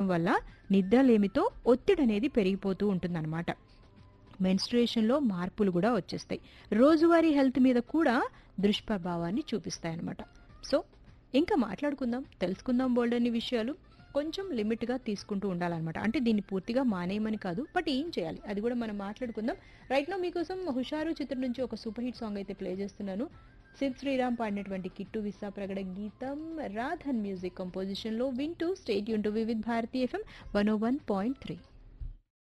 ఉండటం వల్ల నిద్రలేమితో ఒత్తిడి అనేది పెరిగిపోతూ ఉంటుందన్నమాట మెన్స్ట్రుయేషన్లో మార్పులు కూడా వచ్చేస్తాయి రోజువారీ హెల్త్ మీద కూడా దుష్ప్రభావాన్ని చూపిస్తాయి అన్నమాట సో ఇంకా మాట్లాడుకుందాం తెలుసుకుందాం బోల్డ్ అన్ని విషయాలు కొంచెం లిమిట్గా తీసుకుంటూ ఉండాలన్నమాట అంటే దీన్ని పూర్తిగా మానేయమని కాదు బట్ ఏం చేయాలి అది కూడా మనం మాట్లాడుకుందాం రైట్ నో మీకోసం హుషారు చిత్రం నుంచి ఒక సూపర్ హిట్ సాంగ్ అయితే ప్లే చేస్తున్నాను సిద్ శ్రీరామ్ పాడినటువంటి కిట్టు విసా ప్రగడ గీతం రాధన్ మ్యూజిక్ కంపోజిషన్లో వింటూ స్టేట్ యూన్ to Vividh Bharati FM one O one point three